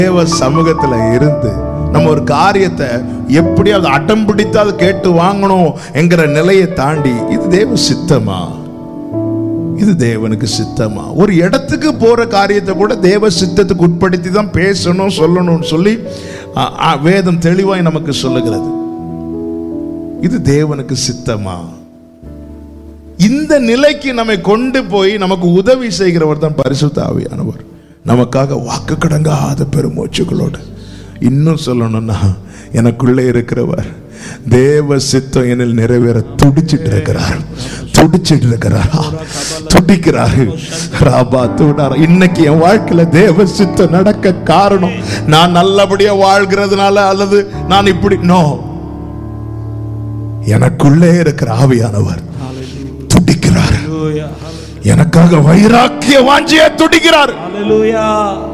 தேவ சமூகத்துல இருந்து நம்ம ஒரு காரியத்தை எப்படியாவது அடம் பிடித்து அதை கேட்டு வாங்கணும் என்கிற நிலையை தாண்டி இது தேவ சித்தமா இது தேவனுக்கு சித்தமா ஒரு இடத்துக்கு போற காரியத்தை கூட தேவ சித்தத்துக்கு உட்படுத்தி தான் பேசணும் சொல்லணும்னு சொல்லி அ, அ, வேதம் தெளிவாய் நமக்கு சொல்லுகிறது இது தேவனுக்கு சித்தமா இந்த நிலைக்கு நம்மை கொண்டு போய் நமக்கு உதவி செய்கிறவர் தான் பரிசுத்த ஆவியானவர் நமக்காக வாக்கு கடங்காத பெருமூச்சுகளோடு இன்னும் சொல்லணும்னா எனக்குள்ளே இருக்கிறவர் தேவ சித்தம் என்னில் நிறைவேற துடிச்சிட்டு இருக்கிறார் துடிச்சிட்டு இருக்கிறார் துடிக்கிறாரு ராபா தூடார் இன்னைக்கு என் வாழ்க்கையில தேவ சித்தம் நடக்க காரணம் நான் நல்லபடியா வாழ்கிறதுனால அல்லது நான் இப்படி நோ எனக்குள்ளே இருக்கிற ஆவியானவர் துடிக்கிறார் Hallelujah. எனக்காக வைராக்கிய வாஞ்சிய துடிக்கிறார் Hallelujah.